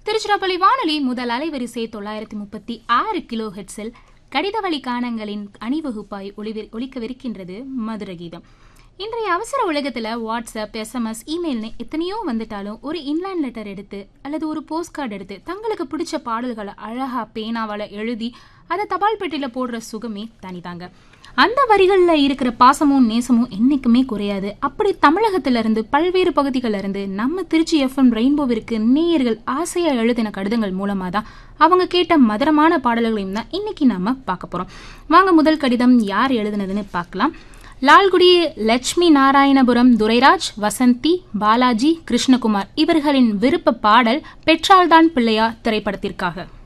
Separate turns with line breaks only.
திருச்சிராப்பள்ளி வானொலி முதல் அலைவரிசை தொள்ளாயிரத்தி முப்பத்தி ஆறு கிலோ ஹெட்ஸில் கடிதவழி காணங்களின் அணிவகுப்பாய் ஒளிவி ஒலிக்கவிருக்கின்றது மதுர கீதம் இன்றைய அவசர உலகத்துல வாட்ஸ்அப் எஸ்எம்எஸ் இமெயில்னு எத்தனையோ வந்துட்டாலும் ஒரு இன்லைன் லெட்டர் எடுத்து அல்லது ஒரு போஸ்ட் கார்டு எடுத்து தங்களுக்கு பிடிச்ச பாடல்களை அழகா பேனாவால எழுதி அதை தபால் பெட்டியில போடுற சுகமே தனிதாங்க அந்த வரிகளில் இருக்கிற பாசமும் நேசமும் என்னைக்குமே குறையாது அப்படி தமிழகத்துல இருந்து பல்வேறு பகுதிகளில் இருந்து நம்ம திருச்சி எஃப்எம் ரெயின்போவிற்கு நேயர்கள் ஆசையா எழுதின கடிதங்கள் மூலமா தான் அவங்க கேட்ட மதுரமான பாடல்களையும் தான் இன்னைக்கு நாம பார்க்க போறோம் வாங்க முதல் கடிதம் யார் எழுதுனதுன்னு பார்க்கலாம் லால்குடி லட்சுமி நாராயணபுரம் துரைராஜ் வசந்தி பாலாஜி கிருஷ்ணகுமார் இவர்களின் விருப்ப பாடல் பெற்றால்தான் பிள்ளையா திரைப்படத்திற்காக